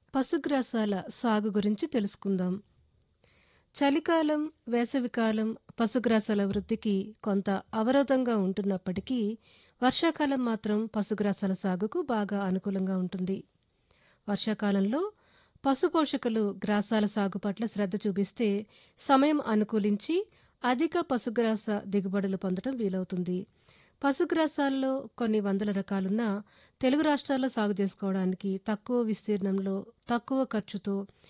పశుగ్రాసాల సాగు గురించి తెలుసుకుందాం చలికాలం వేసవికాలం పశుగ్రాసాల వృద్ధికి కొంత అవరోధంగా ఉంటున్నప్పటికీ వర్షాకాలం మాత్రం పశుగ్రాసాల సాగుకు బాగా అనుకూలంగా ఉంటుంది వర్షాకాలంలో పశుపోషకులు గ్రాసాల సాగు పట్ల శ్రద్ధ చూపిస్తే సమయం అనుకూలించి అధిక పశుగ్రాస దిగుబడులు పొందడం వీలవుతుంది పశుగ్రాసాల్లో కొన్ని వందల రకాలున్నా తెలుగు రాష్ట్రాల్లో సాగు చేసుకోవడానికి తక్కువ విస్తీర్ణంలో తక్కువ ఖర్చుతో